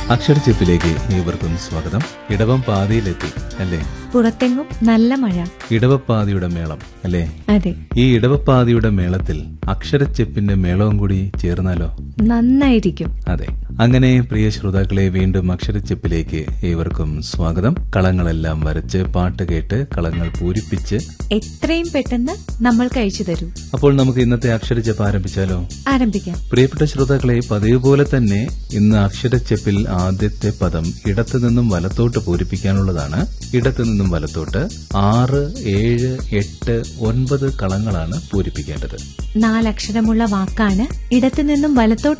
അക്ഷരച്ചെപ്പിലേക്ക് ഏവർക്കും സ്വാഗതം ഇടവം പാതിയിലെത്തി അല്ലേ പുറത്തെങ്ങും നല്ല മഴ ഇടവപ്പാതിയുടെ മേളം അല്ലേ അതെ ഈ ഇടവപ്പാതിയുടെ മേളത്തിൽ അക്ഷരച്ചെപ്പിന്റെ മേളവും കൂടി ചേർന്നാലോ നന്നായിരിക്കും അതെ അങ്ങനെ പ്രിയ ശ്രോതാക്കളെ വീണ്ടും അക്ഷരച്ചെപ്പിലേക്ക് ഏവർക്കും സ്വാഗതം കളങ്ങളെല്ലാം വരച്ച് പാട്ട് കേട്ട് കളങ്ങൾ പൂരിപ്പിച്ച് എത്രയും പെട്ടെന്ന് നമ്മൾ കഴിച്ചു തരൂ അപ്പോൾ നമുക്ക് ഇന്നത്തെ അക്ഷരച്ചെപ്പ് ആരംഭിച്ചാലോ ആരംഭിക്കാം പ്രിയപ്പെട്ട ശ്രോതാക്കളെ പതിവ് പോലെ തന്നെ ഇന്ന് അക്ഷരച്ചെപ്പിൽ ആദ്യത്തെ പദം ഇടത്തു നിന്നും വലത്തോട്ട് പൂരിപ്പിക്കാനുള്ളതാണ് ഇടത്തു നിന്നും വലത്തോട്ട് ആറ് ഏഴ് എട്ട് ഒൻപത് കളങ്ങളാണ് പൂരിപ്പിക്കേണ്ടത് നാലക്ഷരമുള്ള വാക്കാണ് ഇടത്തു നിന്നും വലത്തോട്ട്